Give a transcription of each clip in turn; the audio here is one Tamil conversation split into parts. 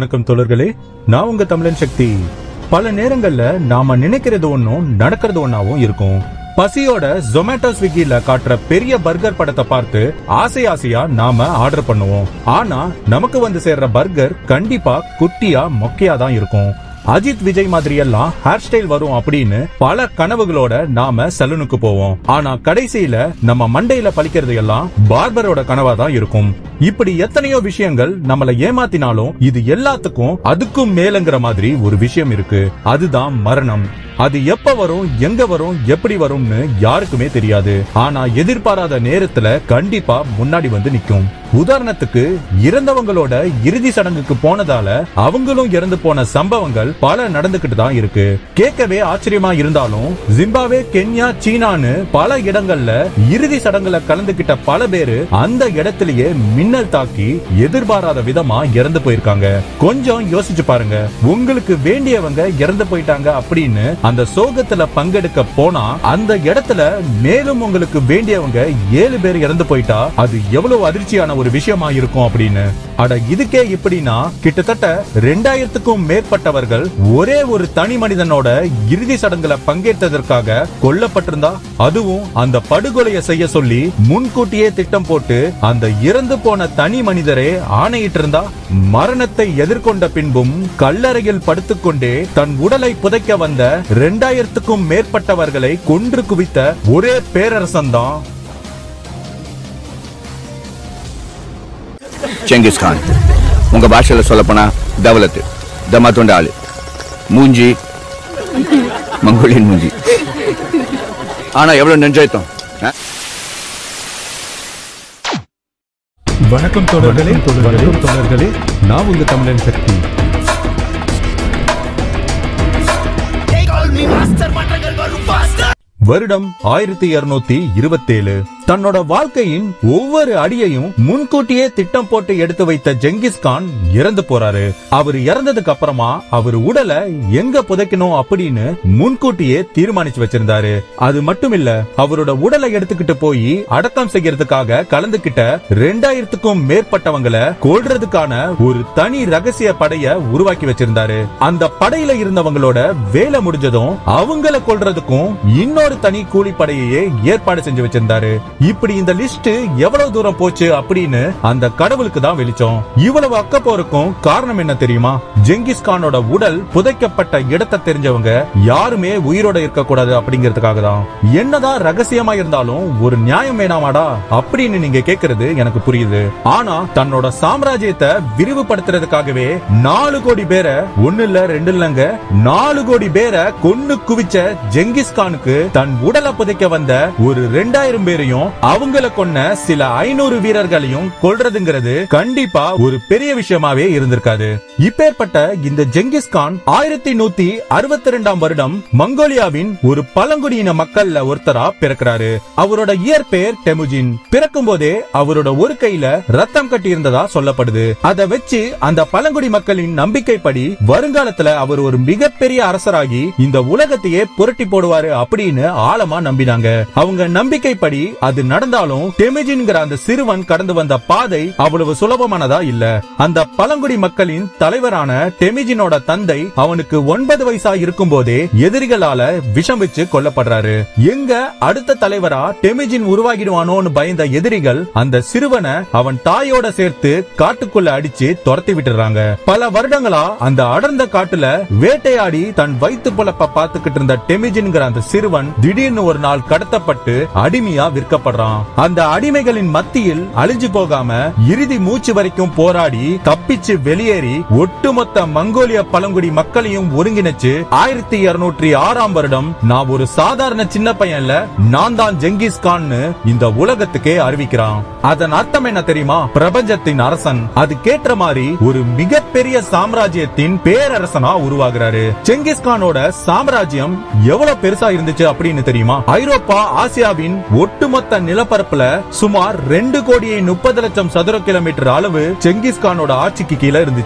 வணக்கம் தோழர்களே நான் உங்க தமிழன் சக்தி பல நேரங்கள்ல நாம நினைக்கிறது ஒன்னும் நடக்கிறது ஒன்னாவும் இருக்கும் பசியோட ஜொமேட்டோ ஸ்விக்கில காட்டுற பெரிய பர்கர் படத்தை பார்த்து ஆசை ஆசையா நாம ஆர்டர் பண்ணுவோம் ஆனா நமக்கு வந்து சேர்ற பர்கர் கண்டிப்பா குட்டியா மொக்கையா தான் இருக்கும் அஜித் விஜய் மாதிரி எல்லாம் ஹேர் ஸ்டைல் வரும் அப்படின்னு பல கனவுகளோட நாம சலூனுக்கு போவோம் ஆனா கடைசியில நம்ம மண்டையில பழிக்கிறது எல்லாம் பார்பரோட கனவா தான் இருக்கும் இப்படி எத்தனையோ விஷயங்கள் நம்மள ஏமாத்தினாலும் இது எல்லாத்துக்கும் அதுக்கும் மேலங்கிற மாதிரி ஒரு விஷயம் இருக்கு அதுதான் மரணம் அது எப்ப வரும் எங்க வரும் எப்படி வரும்னு யாருக்குமே தெரியாது ஆனா எதிர்பாராத நேரத்துல கண்டிப்பா முன்னாடி வந்து நிக்கும் உதாரணத்துக்கு இறந்தவங்களோட இறுதி சடங்குக்கு போனதால அவங்களும் இறந்து போன சம்பவங்கள் பல நடந்துகிட்டு தான் இருக்கு கேட்கவே ஆச்சரியமா இருந்தாலும் ஜிம்பாவே கென்யா சீனான்னு பல இடங்கள்ல இறுதி சடங்குல கலந்துகிட்ட பல பேரு அந்த இடத்திலேயே மின்னல் தாக்கி எதிர்பாராத விதமா இறந்து போயிருக்காங்க கொஞ்சம் யோசிச்சு பாருங்க உங்களுக்கு வேண்டியவங்க இறந்து போயிட்டாங்க அப்படின்னு அந்த சோகத்துல பங்கெடுக்க போனா அந்த இடத்துல மேலும் உங்களுக்கு வேண்டியவங்க ஏழு பேர் இறந்து போயிட்டா அது எவ்வளவு அதிர்ச்சியான ஒரு விஷயமா இருக்கும் அப்படின்னு அட இதுக்கே இப்படின்னா கிட்டத்தட்ட ரெண்டாயிரத்துக்கும் மேற்பட்டவர்கள் ஒரே ஒரு தனி மனிதனோட இறுதி சடங்குல பங்கேற்றதற்காக கொல்லப்பட்டிருந்தா அதுவும் அந்த படுகொலையை செய்ய சொல்லி முன்கூட்டியே திட்டம் போட்டு அந்த இறந்து போன தனி மனிதரே ஆணையிட்டு இருந்தா மரணத்தை எதிர்கொண்ட பின்பும் கல்லறையில் படுத்துக்கொண்டே தன் உடலை புதைக்க வந்த ரெண்டாயிரத்துக்கும் மேற்பட்டவர்களை கொன்று குவித்த ஒரே பேரரசன் தான் செங்கிஸ் கான் உங்க பாஷையில சொல்லப்போனா தவலத்து தமாத்தொண்ட ஆளு மூஞ்சி மங்கோலியன் மூஞ்சி ஆனா எவ்வளவு நெஞ்சாயத்தம் ஆ? வணக்கம் தோழர்களே வணக்கம் தோழர்களே நான் உங்க தமிழன் சக்தி வருடம் ஆயிரத்தி இருநூத்தி இருபத்தேழு தன்னோட வாழ்க்கையின் ஒவ்வொரு அடியையும் முன்கூட்டியே திட்டம் போட்டு எடுத்து வைத்த ஜெங்கிஸ் கான் இறந்து போறாரு அவர் இறந்ததுக்கு அப்புறமா அவர் உடலை எங்க புதைக்கணும் அப்படின்னு முன்கூட்டியே தீர்மானிச்சு வச்சிருந்தாரு அது மட்டும் இல்ல அவரோட உடலை எடுத்துக்கிட்டு போய் அடக்கம் செய்யறதுக்காக கலந்துகிட்ட ரெண்டாயிரத்துக்கும் மேற்பட்டவங்களை கொல்றதுக்கான ஒரு தனி ரகசிய படைய உருவாக்கி வச்சிருந்தாரு அந்த படையில இருந்தவங்களோட வேலை முடிஞ்சதும் அவங்கள கொல்றதுக்கும் இன்னொரு தனி கூலி படையையே ஏற்பாடு செஞ்சு வச்சிருந்தாரு இப்படி இந்த லிஸ்ட் எவ்வளவு தூரம் போச்சு அப்படின்னு அந்த கடவுளுக்கு தான் வெளிச்சம் இவ்வளவு அக்கப்போருக்கும் காரணம் என்ன தெரியுமா ஜெங்கிஸ் கானோட உடல் புதைக்கப்பட்ட இடத்தை தெரிஞ்சவங்க யாருமே உயிரோட இருக்க கூடாது அப்படிங்கிறதுக்காக தான் என்னதான் ரகசியமா இருந்தாலும் ஒரு நியாயம் வேணாமாடா அப்படின்னு நீங்க கேக்குறது எனக்கு புரியுது ஆனா தன்னோட சாம்ராஜ்யத்தை விரிவுபடுத்துறதுக்காகவே நாலு கோடி பேரை ஒண்ணு இல்ல ரெண்டு இல்லங்க நாலு கோடி பேரை கொன்னு குவிச்ச ஜெங்கிஸ் கானுக்கு தன் உடலை புதைக்க வந்த ஒரு ரெண்டாயிரம் பேரையும் அவங்கள கொன்ன சில ஐநூறு வீரர்களையும் கொல்றதுங்கிறது கண்டிப்பா ஒரு பெரிய விஷயமாவே இருந்திருக்காது இப்பேற்பட்ட இந்த ஜெங்கிஸ் கான் ஆயிரத்தி நூத்தி அறுபத்தி ரெண்டாம் வருடம் மங்கோலியாவின் ஒரு பழங்குடியின மக்கள்ல ஒருத்தரா பிறக்கிறாரு அவரோட இயற்பெயர் டெமுஜின் பிறக்கும் போதே அவரோட ஒரு கையில ரத்தம் கட்டி இருந்ததா சொல்லப்படுது அதை வச்சு அந்த பழங்குடி மக்களின் நம்பிக்கைப்படி வருங்காலத்துல அவர் ஒரு மிகப்பெரிய அரசராகி இந்த உலகத்தையே புரட்டி போடுவாரு அப்படின்னு ஆழமா நம்பினாங்க அவங்க நம்பிக்கைப்படி அது நடந்தாலும் டெமிஜின்கிற அந்த சிறுவன் கடந்து வந்த பாதை அவ்வளவு சுலபமானதா இல்ல அந்த பழங்குடி மக்களின் தலைவரான டெமிஜினோட தந்தை அவனுக்கு ஒன்பது வயசா இருக்கும் போதே எதிரிகளால விஷம் வச்சு கொல்லப்படுறாரு எங்க அடுத்த தலைவரா டெமிஜின் உருவாகிடுவானோன்னு பயந்த எதிரிகள் அந்த சிறுவனை அவன் தாயோட சேர்த்து காட்டுக்குள்ள அடிச்சு துரத்தி விட்டுறாங்க பல வருடங்களா அந்த அடர்ந்த காட்டுல வேட்டையாடி தன் வயிற்று பொழப்ப பார்த்துக்கிட்டு இருந்த டெமிஜின்கிற அந்த சிறுவன் திடீர்னு ஒரு நாள் கடத்தப்பட்டு அடிமையா விற்கப்படுறான் அந்த அடிமைகளின் மத்தியில் அழிஞ்சு போகாம இறுதி மூச்சு வரைக்கும் போராடி தப்பிச்சு வெளியேறி ஒட்டுமொத்த மங்கோலிய பழங்குடி மக்களையும் ஒருங்கிணைச்சு ஆயிரத்தி இருநூற்றி ஆறாம் வருடம் நான் ஒரு சாதாரண சின்ன பையன்ல நான் தான் ஜெங்கிஸ் கான்னு இந்த உலகத்துக்கே அறிவிக்கிறான் அதன் அர்த்தம் என்ன தெரியுமா பிரபஞ்சத்தின் அரசன் அது கேட்ட மாதிரி ஒரு மிகப்பெரிய சாம்ராஜ்யத்தின் பேரரசனா உருவாகிறாரு செங்கிஸ் கானோட சாம்ராஜ்யம் எவ்வளவு பெருசா இருந்துச்சு அப்படின்னு தெரியுமா ஐரோப்பா ஆசியாவின் ஒட்டுமொத்த நிலப்பரப்புல சுமார் ரெண்டு கோடியே முப்பது லட்சம் சதுர கிலோமீட்டர் அளவு செங்கிஸ் கானோட ஆட்சிக்கு கீழே இருந்துச்சு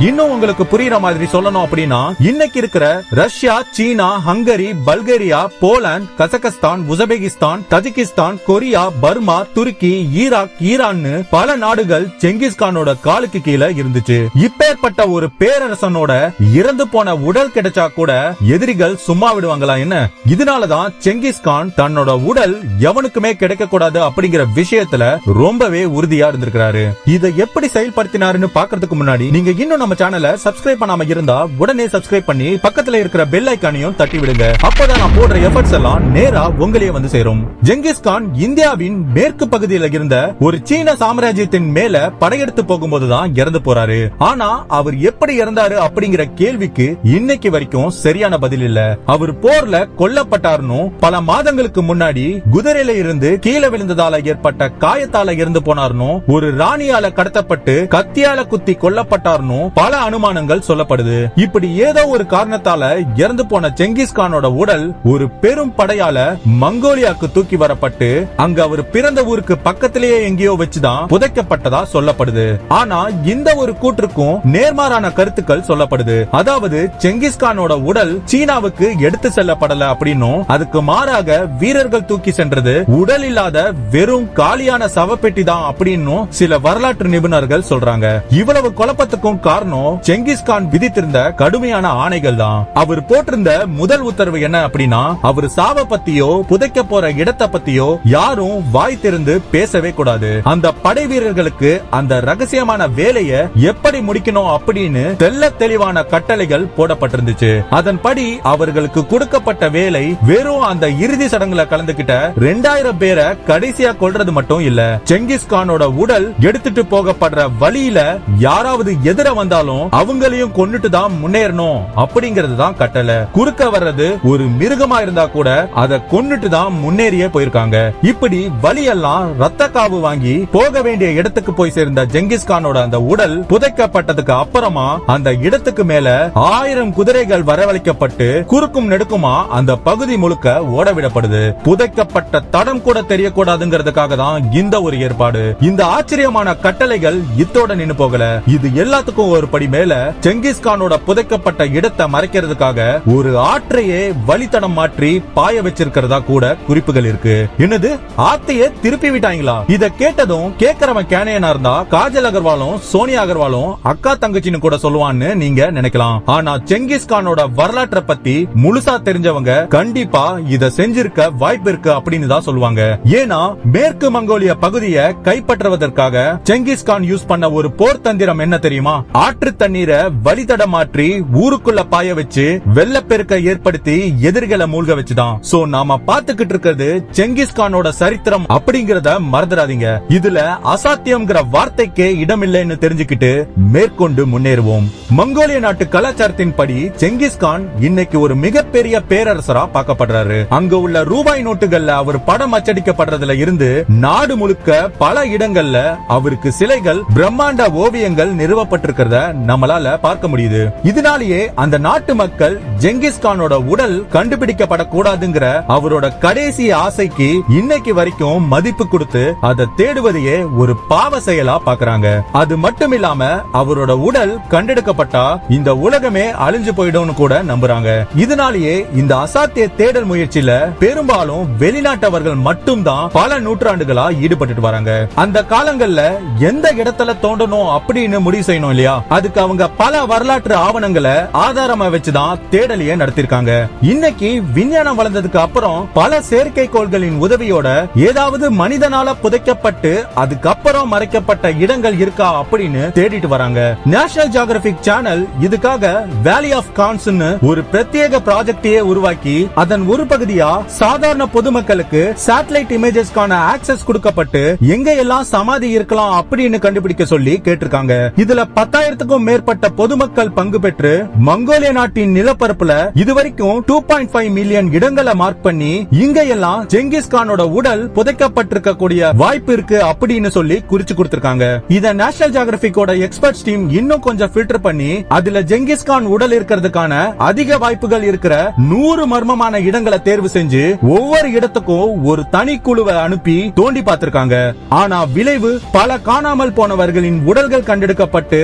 இன்னும் உங்களுக்கு புரியுற மாதிரி சொல்லணும் அப்படின்னா இன்னைக்கு இருக்கிற Russia China Hungary Bulgaria Poland Kazakhstan Uzbekistan Tajikistan Korea Burma Turkey Iraq ஈரான்னு பல நாடுகள் செங்கிஸ்கானோட காலுக்கு கீழே இருந்துச்சு இப்பேற்பட்ட ஒரு பேரரசனோட இறந்து போன உடல் கிடைச்சா கூட எதிரிகள் சும்மா விடுவாங்களா என்ன இதனாலதான் செங்கிஸ்கான் தன்னோட உடல் எவனுக்குமே கிடைக்க கூடாது அப்படிங்கிற விஷயத்துல ரொம்பவே உறுதியா இருந்திருக்கிறாரு இதை எப்படி செயல்படுத்தினாருன்னு பாக்குறதுக்கு முன்னாடி நீங்க இன்னும் நம்ம சேனலை சப்ஸ்கிரைப் பண்ணாம இருந்தா உடனே சப்ஸ்கிரைப் பண்ணி பக்கத்துல இருக்கிற பெல் ஐக்கானையும் தட்டி விடுங்க அப்பதான் நான் போடுற எஃபர்ட்ஸ் எல்லாம் நேரா உங்களையே வந்து சேரும் ஜெங்கிஸ் கான் இந்தியாவின் மேற்கு பகுதியில இருந்த ஒரு சீன சாம்ராஜ்யத்தின் மேல படையெடுத்து போகும்போதுதான் இறந்து போறாரு ஆனா அவர் எப்படி இறந்தாரு அப்படிங்கிற கேள்விக்கு இன்னைக்கு வரைக்கும் சரியான பதில் இல்ல அவர் போர்ல கொல்லப்பட்டாருன்னு பல மாதங்களுக்கு முன்னாடி குதிரையில இருந்து கீழே விழுந்ததால ஏற்பட்ட காயத்தால இறந்து போனார்னு ஒரு ராணியால கடத்தப்பட்டு கத்தியால குத்தி கொல்லப்பட்டார்னு பல அனுமானங்கள் சொல்லப்படுது இப்படி ஏதோ ஒரு காரணத்தால இறந்து போன செங்கிஸ் கானோட உடல் ஒரு பெரும் படையால மங்கோலியாக்கு தூக்கி வரப்பட்டு அங்க அவர் பிறந்த ஊருக்கு பக்கத்திலேயே எங்கேயோ வச்சுதான் புதைக்கப்பட்டதா சொல்லப்படுது ஆனா இந்த ஒரு கூற்றுக்கும் நேர்மாறான கருத்துக்கள் சொல்லப்படுது அதாவது செங்கிஸ் கானோட உடல் சீனாவுக்கு எடுத்து செல்லப்படல அப்படின்னும் அதுக்கு மாறாக வீரர்கள் தூக்கி சென்றது உடல் இல்லாத வெறும் காலியான சவப்பெட்டி தான் அப்படின்னும் சில வரலாற்று நிபுணர்கள் சொல்றாங்க இவ்வளவு குழப்பத்துக்கும் காரணம் செங்கிஸ் கான் விதித்திருந்த கடுமையான ஆணைகள் தான் அவர் போட்டிருந்த முதல் உத்தரவு என்ன அப்படின்னா அவர் சாவ பத்தியோ புதைக்க போற இடத்தை பத்தியோ யாரும் வாய் திறந்து பேசவே கூடாது அந்த படை வீரர்களுக்கு அந்த ரகசியமான வேலையை எப்படி முடிக்கணும் அப்படின்னு தெல்ல தெளிவான கட்டளைகள் போடப்பட்டிருந்துச்சு அதன்படி அவர்களுக்கு கொடுக்கப்பட்ட வேலை வெறும் அந்த இறுதி சடங்குல கலந்துகிட்ட ரெண்டாயிரம் பேரை கடைசியா கொல்றது மட்டும் இல்ல செங்கிஸ் கானோட உடல் எடுத்துட்டு போகப்படுற வழியில யாராவது எதிர வந்தாலும் அவங்களையும் கொண்டுட்டு தான் முன்னேறணும் அப்படிங்கிறது தான் கட்டளை குறுக்க வர்றது ஒரு மிருகமா இருந்தா கூட அதை கொன்னுட்டு தான் முன்னேறியே போயிருக்காங்க இப்படி வழியெல்லாம் ரத்த காவு வாங்கி போக வேண்டிய இடத்துக்கு போய் சேர்ந்த ஜெங்கிஸ் கானோட அந்த உடல் புதைக்கப்பட்டதுக்கு அப்புறமா அந்த இடத்துக்கு மேல ஆயிரம் குதிரைகள் வரவழைக்கப்பட்டு குறுக்கும் நெடுக்குமா அந்த பகுதி முழுக்க ஓட விடப்படுது புதைக்கப்பட்ட தடம் கூட தெரியக்கூடாதுங்கிறதுக்காக தான் இந்த ஒரு ஏற்பாடு இந்த ஆச்சரியமான கட்டளைகள் இத்தோட நின்னு போகல இது எல்லாத்துக்கும் ஒரு படி மேல செங்கிஸ் கானோட புதைக்கப்பட்ட இடத்தை மறைக்கிறதுக்காக ஒரு ஆற்றையே வழித்தடம் மாற்றி பாய வச்சிருக்கிறதா கூட குறிப்புகள் இருக்கு என்னது ஆத்தையே திருப்பி விட்டாங்களா இத கேட்டதும் கேக்குறவன் கேனையனா இருந்தா காஜல் அகர்வாலும் சோனியா அகர்வாலும் அக்கா தங்கச்சின்னு கூட சொல்லுவான்னு நீங்க நினைக்கலாம் ஆனா செங்கிஸ் கானோட வரலாற்றை பத்தி முழுசா தெரிஞ்சவங்க கண்டிப்பா இத செஞ்சிருக்க வாய்ப்பு இருக்கு அப்படின்னு தான் சொல்லுவாங்க ஏன்னா மேற்கு மங்கோலிய பகுதியை கைப்பற்றுவதற்காக செங்கிஸ் கான் யூஸ் பண்ண ஒரு போர் தந்திரம் என்ன தெரியுமா ஆற்று தண்ணீரை வழித்தடம் மாற்றி ஊருக்குள்ள பாய வச்சு வெள்ளப்பெருக்க ஏற்படுத்தி எதிரிகளை மூழ்க வச்சுதான் சோ நாம பாத்துக்கிட்டு இருக்கிறது செங்கிஸ் கானோட சரித்திரம் அப்படிங்கறத மறந்துடாதீங்க இதுல அசாத்தியம்ங்கிற வார்த்தைக்கே இடமில்லைன்னு தெரிஞ்சுக்கிட்டு மேற்கொண்டு முன்னேறுவோம் மங்கோலிய நாட்டு கலாச்சாரத்தின் படி செங்கிஸ் கான் இன்னைக்கு ஒரு மிகப்பெரிய பேரரசரா பார்க்கப்படுறாரு அங்க உள்ள ரூபாய் நோட்டுகள்ல அவர் படம் அச்சடிக்கப்படுறதுல இருந்து நாடு முழுக்க பல இடங்கள்ல அவருக்கு சிலைகள் பிரம்மாண்ட ஓவியங்கள் நிறுவப்பட்டிருக்கிறத நம்மளால பார்க்க முடியுது இதனாலேயே அந்த நாட்டு மக்கள் ஜெங்கிஸ் கானோட உடல் கண்டுபிடிக்கப்படக்கூடாதுங்கிற அவரோட கடைசி ஆசைக்கு இன்னைக்கு வரைக்கும் மதிப்பு கொடுத்து அதை தேடுவதையே ஒரு பாவ செயலா பாக்குறாங்க அது மட்டும் இல்லாம அவரோட உடல் கண்டெடுக்கப்பட்டா இந்த உலகமே அழிஞ்சு போயிடும்னு கூட நம்புறாங்க இதனாலேயே இந்த அசாத்திய தேடல் முயற்சியில பெரும்பாலும் வெளிநாட்டவர்கள் மட்டும்தான் பல நூற்றாண்டுகளா ஈடுபட்டுட்டு வராங்க அந்த காலங்கள்ல எந்த இடத்துல தோண்டணும் அப்படின்னு முடிவு செய்யணும் இல்லையா அதுக்கு அவங்க பல வரலாற்று ஆவணங்களை ஆதாரமா வச்சுதான் தேடலையே நடத்திருக்காங்க இன்னைக்கு விஞ்ஞானம் வளர்ந்ததுக்கு அப்புறம் பல செயற்கைக்கோள்களின் உதவியோட ஏதாவது மனிதனால புதைக்கப்பட்டு அதுக்கப்புறம் மறைக்கப்பட்ட இடங்கள் இருக்கா அப்படின்னு தேடிட்டு வராங்க நேஷனல் ஜியோகிராபிக் சேனல் இதுக்காக வேலி ஆஃப் கான்ஸ் ஒரு பிரத்யேக ப்ராஜெக்டையே உருவாக்கி அதன் ஒரு பகுதியா சாதாரண பொதுமக்களுக்கு சேட்டலைட் இமேஜஸ்க்கான ஆக்சஸ் கொடுக்கப்பட்டு எங்க எல்லாம் சமாதி இருக்கலாம் அப்படின்னு கண்டுபிடிக்க சொல்லி கேட்டிருக்காங்க இதுல பத்தாயிரத்துக்கும் மேற்பட்ட பொதுமக்கள் பங்கு பெற்று மங்கோலிய நாட்டின் நிலப்பரப்புல இதுவரைக்கும் டூ பாயிண்ட் ஃபைவ் மில்லியன் இடங்களை மார்க் பண்ணி இங்க எல்லாம் ஜெங்கிஸ் கானோட உடல் புதைக்கப்பட்டிருக்க கூடிய வாய்ப்பு இருக்கு அப்படின்னு சொல்லி குறிச்சு கொடுத்திருக்காங்க இத நேஷனல் ஜியோகிராபிக்கோட எக்ஸ்பர்ட்ஸ் டீம் இன்னும் கொஞ்சம் ஃபில்டர் பண்ணி அதுல ஜெங்கிஸ் கான் உடல் இருக்கிறதுக்கான அதிக வாய்ப்புகள் இருக்கிற நூறு மர்மமான இடங்களை தேர்வு செஞ்சு ஒவ்வொரு இடத்துக்கும் ஒரு தனி குழுவை அனுப்பி தோண்டி பார்த்திருக்காங்க ஆனா விளைவு பல காணாமல் போனவர்களின் உடல்கள் கண்டெடுக்கப்பட்டு அதன்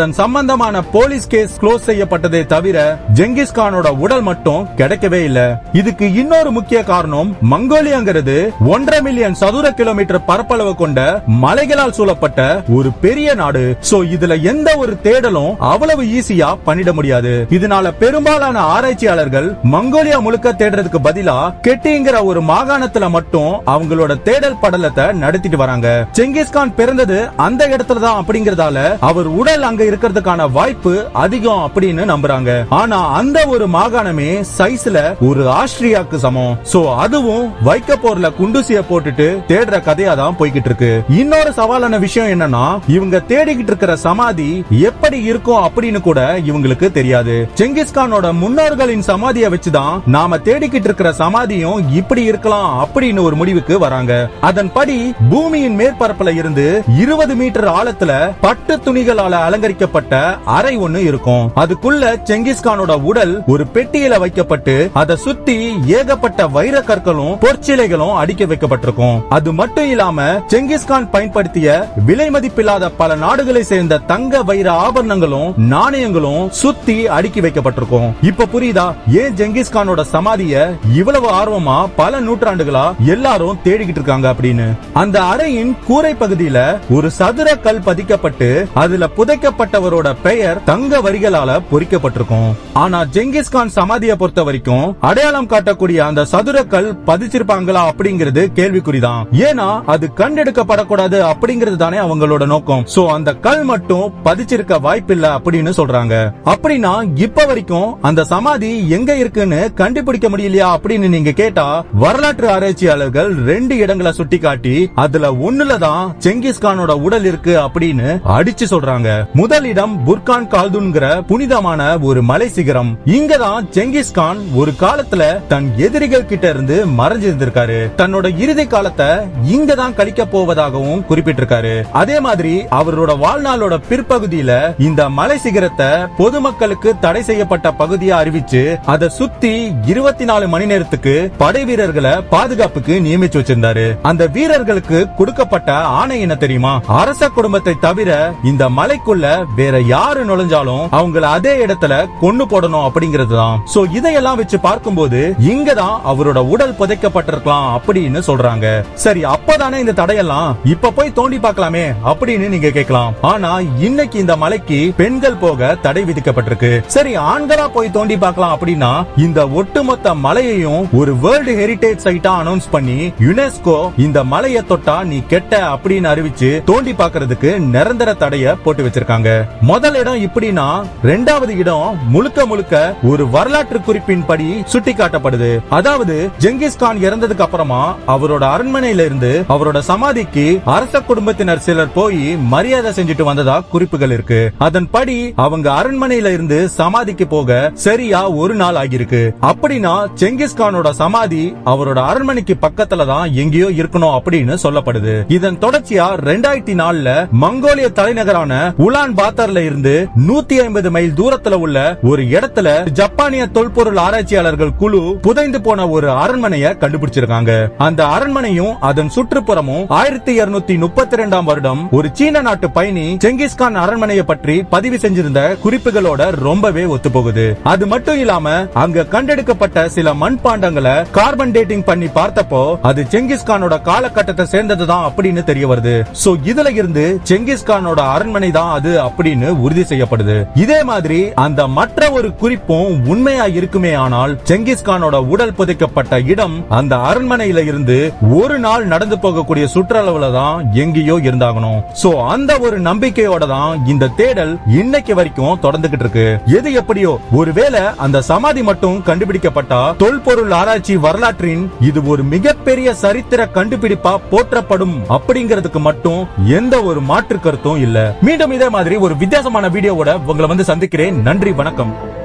அதன் சம்பந்தமான போலீஸ் கேஸ் க்ளோஸ் செய்யப்பட்டதே தவிர ஜெங்கிஸ் கானோட உடல் மட்டும் கிடைக்கவே இல்ல இதுக்கு இன்னொரு முக்கிய காரணம் மங்கோலியாங்கிறது ஒன்றரை மில்லியன் சதுர கிலோமீட்டர் பரப்பளவு கொண்ட மலைகளால் சூழப்பட்ட ஒரு பெரிய நாடு சோ இதுல எந்த ஒரு தேடலும் அவ்வளவு ஈஸியா பண்ணிட முடியாது இதனால பெரும்பாலான ஆராய்ச்சியாளர்கள் மங்கோலியா முழுக்க தேடுறதுக்கு பதிலா கெட்டிங்கிற ஒரு மாகாணத்துல மட்டும் அவங்களோட தேடல் படலத்தை நடத்திட்டு வராங்க செங்கிஸ்கான் பிறந்தது அந்த இடத்துல தான் அப்படிங்கறதால அவர் உடல் அங்க இருக்கிறதுக்கான வாய்ப்பு அதிகம் அப்படின்னு நம்புறாங்க ஆனா அந்த ஒரு மாகாணமே சைஸ்ல ஒரு ஆஸ்திரியாக்கு சமம் சோ அதுவும் வைக்க போர்ல குண்டுசிய போட்டுட்டு தேடுற கதையா தான் போய்கிட்டு இருக்கு இன்னொரு சவாலான விஷயம் என்னன்னா இவங்க தேடிக்கிட்டு இருக்கிற சமாதி எப்படி இருக்கும் அப்படின்னு கூட இவங்களுக்கு தெரியாது செங்கிஸ்கானோட முன்னோர்களின் சமாதியை வச்சுதான் நாம தேடிக்கிட்டு இருக்கிற சமாதியும் இப்படி இருக்கலாம் அப்படின்னு ஒரு முடிவுக்கு வராங்க அதன்படி பூமியின் மேற்பரப்புல இருந்து இருபது மீட்டர் ஆழத்துல பட்டு துணிகளால அலங்கரிக்கப்பட்ட அறை ஒண்ணு இருக்கும் அதுக்குள்ள செங்கிஸ்கானோட உடல் ஒரு பெட்டியில வைக்கப்பட்டு அதை சுத்தி ஏகப்பட்ட வைர கற்களும் பொற்சிலைகளும் அடுக்கி வைக்கப்பட்டிருக்கும் அது மட்டும் இல்லாம செங்கிஸ்கான் பயன்படுத்திய விலை மதிப்பில்லாத பல நாடுகளை சேர்ந்த தங்க வைர ஆபரணங்களும் நாணயங்களும் சுத்தி அடுக்கி வைக்கப்பட்டிருக்கும் இப்ப புரியுதா ஏன் ஜெங்கிஸ்கானோட சமாதிய இவ்வளவு ஆர்வமா பல நூற்றாண்டுகளா எல்லாரும் தேடிக்கிட்டு இருக்காங்க அப்படின்னு அந்த அறையின் கூரை பகுதியில ஒரு சதுர கல் பதிக்கப்பட்டு அதுல புதைக்கப்பட்டவரோட பெயர் தங்க வரிகளால பொறிக்கப்பட்டிருக்கும் ஆனா ஜெங்கிஸ்கான் சமாதியை பொறுத்த வரைக்கும் அடையாளம் காட்டக்கூடிய அந்த சதுர கல் பதிச்சிருப்பாங்களா அப்படிங்கிறது கேள்விக்குறிதான் ஏன்னா அது கண்டெடுக்கப்படக்கூடாது அப்படிங்கிறது தானே அவங்களோட நோக்கம் சோ அந்த கல் மட்டும் பதிச்சிருக்க வாய்ப்பில்லை அப்படின்னு சொல்றாங்க அப்படின்னா இப்ப வரைக்கும் அந்த சமாதி எங்க இருக்குன்னு கண்டுபிடிக்க முடியலையா அப்படின்னு நீங்க கேட்டா வரலாற்று ஆராய்ச்சியாளர்கள் ரெண்டு இடங்களை சுட்டி காட்டி அதுல ஒண்ணுல தான் செங்கிஸ்கானோட உடல் இருக்கு அப்படின்னு அடிச்சு சொல்றாங்க முதல் இடம் புர்கான் கால்துன்கிற புனிதமான ஒரு மலை சிகரம் இங்கதான் செங்கிஸ்கான் ஒரு காலத்துல தன் எதிரிகள் கிட்ட இருந்து மறைஞ்சிருந்திருக்காரு தன்னோட இறுதி காலத்தை இங்க தான் கழிக்க போவதாகவும் குறிப்பிட்டிருக்காரு அதே மாதிரி அவரோட வாழ்நாளோட பிற்பகுதியில இந்த மலை சிகரத்தை பொதுமக்களுக்கு தடை செய்யப்பட்ட பகுதியா அறிவிச்சு அதை சுத்தி இருபத்தி நாலு மணி நேரத்துக்கு படை வீரர்களை பாதுகாப்புக்கு நியமிச்சு வச்சிருந்தாரு அந்த வீரர்களுக்கு கொடுக்கப்பட்ட ஆணை என்ன தெரியுமா அரச குடும்பத்தை தவிர இந்த மலைக்குள்ள வேற யாரு நுழைஞ்சாலும் அவங்கள அதே இடத்துல கொன்னு போடணும் அப்படிங்கிறது தான் சோ இதையெல்லாம் வச்சு பார்க்கும்போது இங்கதான் அவரோட உடல் புதைக்கப்பட்டிருக்கலாம் அப்படின்னு சொல்றாங்க சரி அப்பதானே இந்த தடையெல்லாம் இப்ப போய் தோண்டி பார்க்கலாமே அப்படின்னு நீங்க கேட்கலாம் ஆனா இன்னைக்கு இந்த மலைக்கு பெண்கள் போக தடை விதிக்கப்பட்டிருக்கு சரி ஆண்களா போய் தோண்டி பார்க்கலாம் அப்படின்னா இந்த ஒட்டுமொத்த மலையையும் ஒரு வேர்ல்டு ஹெரிடேஜ் சைட்டா அனௌன்ஸ் பண்ணி யுனெஸ்கோ இந்த மலையை தொட்டா நீ கெட்ட அப்படின்னு அறிவிச்சு தோண்டி பார்க்கிறதுக்கு நிரந்தர தடைய போட்டு வச்சிருக்காங்க முதல் இடம் இப்படின்னா ரெண்டாவது இடம் முழுக்க முழுக்க ஒரு வரலாற்று குறிப்பின் படி சுட்டி காட்டப்படுது அதாவது ஜெங்கிஸ் கான் இறந்ததுக்கு அப்புறமா அவரோட அரண்மனையில இருந்து அவரோட சமாதிக்கு அரச குடும்பத்தினர் சிலர் போய் மரியாதை செஞ்சுட்டு வந்ததா குறிப்புகள் இருக்கு அதன்படி அவங்க அரண்மனையில இருந்து சமாதிக்கு போக சரியா ஒரு நாள் ஆகியிருக்கு அப்படின்னா செங்கிஸ் கானோட சமாதி அவரோட அரண்மனைக்கு பக்கத்துல தான் எங்கேயோ இருக்கணும் அப்படின்னு சொல்லப்படுது இதன் தொடர்ச்சியா ரெண்டாயிரத்தி நாலுல மங்கோலிய தலைநகரான உலான் பாத்தர்ல இருந்து நூத்தி ஐம்பது மைல் தூரத்துல உள்ள ஒரு இடத்துல ஜப்பானிய தொல்பொருள் ஆராய்ச்சியாளர்கள் குழு புதைந்து போன ஒரு அரண்மனையை கண்டுபிடிச்சிருக்காங்க அந்த அரண்மனையும் அதன் சுற்றுப்புறமும் ஆயிரத்தி இருநூத்தி முப்பத்தி ரெண்டாம் வருடம் ஒரு சீன நாட்டு பயணி செங்கிஸ்கான் அரண்மனையை பற்றி பதிவு செஞ்சிருந்த குறிப்புகளோட ரொம்பவே ஒத்து போகுது அது மட்டும் இல்லாம அங்க கண்டெடுக்கப்பட்ட சில மண்பாண்டங்களை கார்பன் டேட்டிங் பண்ணி பார்த்தப்போ அது செங்கிஸ்கானோட காலகட்டத்தை சேர்ந்ததுதான் அப்படின்னு தெரிய வருது சோ இதுல இருந்து செங்கிஸ்கானோட அரண்மனை தான் அது அப்படின்னு உறுதி செய்யப்படுது இதே மாதிரி அந்த மற்ற ஒரு குறிப்பும் உண்மையா இருக்குமே ஆனால் செங்கிஸ்கானோட உடல் புதைக்கப்பட்ட இடம் அந்த அரண்மனையில இருந்து ஒரு நாள் நடந்து போகக்கூடிய சுற்றளவுல தான் எங்கேயோ இருந்தாகணும் சோ அந்த ஒரு நம்பிக்கையோட தான் இந்த தேடல் இன்னைக்கு வரைக்கும் தொடர்ந்துகிட்டு இருக்கு எது எப்படியோ ஒருவேளை அந்த சமாதி மட்டும் கண்டுபிடிக்கப்பட்டா தொல்பொருள் ஆராய்ச்சி வரலாற்றின் இது ஒரு மிகப்பெரிய சரித்திர கண்டுபிடிப்பா போற்றப்படும் அப்படிங்கிறதுக்கு மட்டும் எந்த ஒரு மாற்று கருத்தும் இல்ல மீண்டும் இதே மாதிரி ஒரு வித்தியாசமான வீடியோவோட உங்களை வந்து சந்திக்கிறேன் நன்றி வணக்கம்